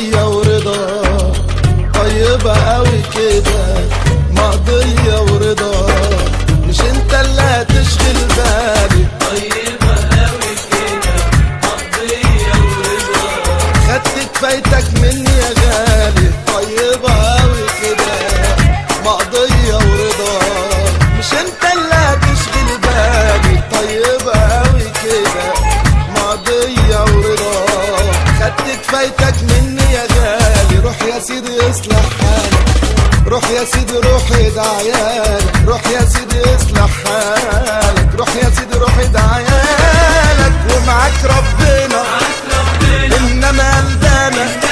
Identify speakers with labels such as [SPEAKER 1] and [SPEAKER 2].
[SPEAKER 1] مقضية ورضا طيبة قوي كده مقضية ورضا مش انت اللي هتشغل بالي
[SPEAKER 2] طيبة أوي كده مقضية ورضا
[SPEAKER 1] خدت كفايتك مني يا غالي طيبة قوي كده مقضية ورضا مش انت اللي هتشغل بالي طيبة قوي كده مقضية ورضا خدت كفايتك مني يا غالي روح يا سيدي اصلح حالك روح يا سيدي روح ادعيالك روح يا سيدي اصلح حالك روح يا سيدي روح ادعيالك ومعاك ربنا
[SPEAKER 2] معاك ربنا
[SPEAKER 1] انما قلبنا